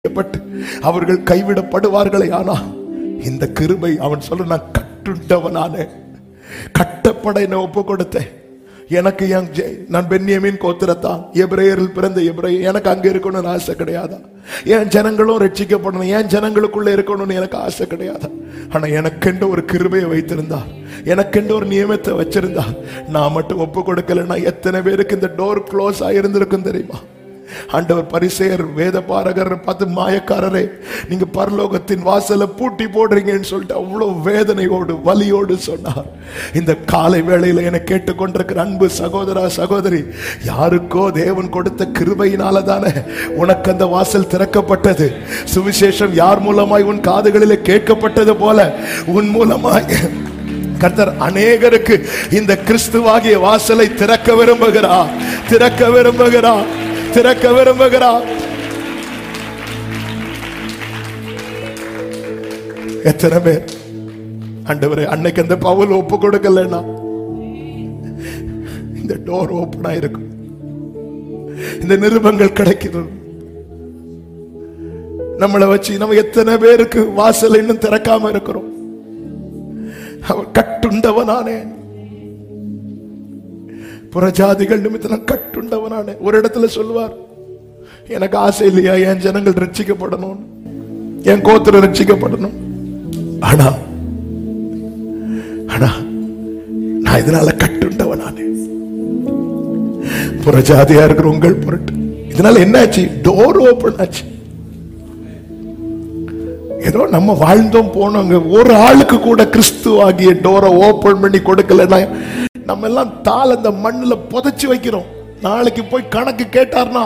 பட்டு அவர்கள் கைவிடப்படுவார்களே ஆனா இந்த கிருபை அவன் சொல்ல நான் கட்டுண்டவனானே கட்டப்பட என்ன ஒப்பு கொடுத்தேன் எனக்கு என் ஜெ- நான் பென்னியமின் கோத்திரத்தான் எபிரேயரில் பிறந்த எபிரேயர் எனக்கு அங்க இருக்கணும்னு ஆசை கிடையாதா என் ஜனங்களும் ரட்சிக்கப்படணும் என் ஜனங்களுக்குள்ள இருக்கணும்னு எனக்கு ஆசை கிடையாதா ஆனா எனக்கென்று ஒரு கிருபையை வைத்திருந்தார் எனக்கென்று ஒரு நியமத்தை வச்சிருந்தார் நான் மட்டும் ஒப்பு கொடுக்கலன்னா எத்தனை பேருக்கு இந்த டோர் க்ளோஸ் ஆயிருந்திருக்கும் தெரியுமா ஆண்டவர் பரிசேயர் வேத பாரகர் பார்த்து மாயக்காரரே நீங்க பரலோகத்தின் வாசலை பூட்டி போடுறீங்கன்னு சொல்லிட்டு அவ்வளவு வேதனையோடு வலியோடு சொன்னார் இந்த காலை வேளையில என கேட்டுக்கொண்டிருக்கிற அன்பு சகோதரா சகோதரி யாருக்கோ தேவன் கொடுத்த கிருபையினால தானே உனக்கு அந்த வாசல் திறக்கப்பட்டது சுவிசேஷம் யார் மூலமாய் உன் காதுகளிலே கேட்கப்பட்டது போல உன் மூலமாய் கர்த்தர் அநேகருக்கு இந்த கிறிஸ்துவாகிய வாசலை திறக்க விரும்புகிறார் திறக்க விரும்புகிறார் திறக்க விரும்புகிறார் எத்தனை பேர் ஆண்டவரே அன்னைக்கு அந்த பவுல் ஒப்பு கொடுக்கலன்னா இந்த டோர் ஓப்பனா இருக்கும் இந்த நிருபங்கள் கிடைக்குது நம்மளை வச்சு நம்ம எத்தனை பேருக்கு வாசல் இன்னும் திறக்காம இருக்கிறோம் அவர் கட்டுண்டவனானே புறஜாதிகள் நிமித்தம் கட்டுண்டவனானே ஒரு இடத்துல சொல்லுவார் எனக்கு ஆசை இல்லையா என் ஜனங்கள் ரட்சிக்கப்படணும் என் கோத்திரம் ரட்சிக்கப்படணும் ஆனா ஆனா நான் இதனால கட்டுண்டவனானே புறஜாதியா இருக்கிற உங்கள் பொருட்டு இதனால என்னாச்சு டோர் ஓபன் ஆச்சு ஏதோ நம்ம வாழ்ந்தோம் போனோங்க ஒரு ஆளுக்கு கூட கிறிஸ்து ஆகிய டோரை ஓபன் பண்ணி கொடுக்கலன்னா நம்ம எல்லாம் தாள் அந்த மண்ணுல புதைச்சு வைக்கிறோம் நாளைக்கு போய் கணக்கு கேட்டார்னா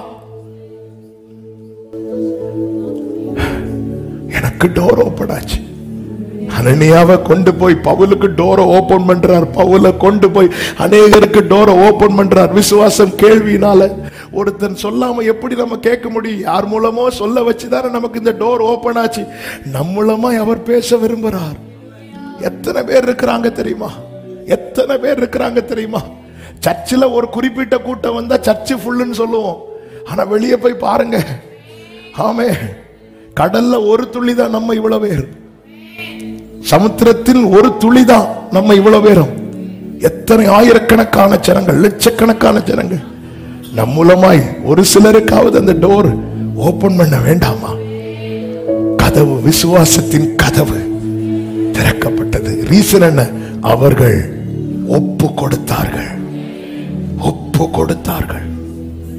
எனக்கு டோர் ஓபன் ஆச்சு அனனியாவை கொண்டு போய் பவுலுக்கு டோரை ஓபன் பண்றார் பவுல கொண்டு போய் அநேகருக்கு டோரை ஓபன் பண்றார் விசுவாசம் கேள்வியினால ஒருத்தன் சொல்லாம எப்படி நம்ம கேட்க முடியும் யார் மூலமோ சொல்ல வச்சுதானே நமக்கு இந்த டோர் ஓபன் ஆச்சு நம் மூலமா அவர் பேச விரும்புறார் எத்தனை பேர் இருக்கிறாங்க தெரியுமா எத்தனை பேர் இருக்கிறாங்க தெரியுமா சர்ச்சில் ஒரு குறிப்பிட்ட கூட்டம் வந்தா சர்ச்சு ஃபுல்லுன்னு சொல்லுவோம் ஆனா வெளியே போய் பாருங்க ஆமே கடல்ல ஒரு துளி தான் நம்ம இவ்வளவு பேர் சமுத்திரத்தில் ஒரு துளிதான் நம்ம இவ்வளவு பேரும் எத்தனை ஆயிரக்கணக்கான ஜனங்கள் லட்சக்கணக்கான ஜனங்கள் நம் மூலமாய் ஒரு சிலருக்காவது அந்த டோர் ஓபன் பண்ண வேண்டாமா கதவு விசுவாசத்தின் கதவு திறக்கப்பட்டது ரீசன் என்ன அவர்கள் ஒப்பு கொடுத்தார்கள் ஒப்பு கொடுத்தார்கள்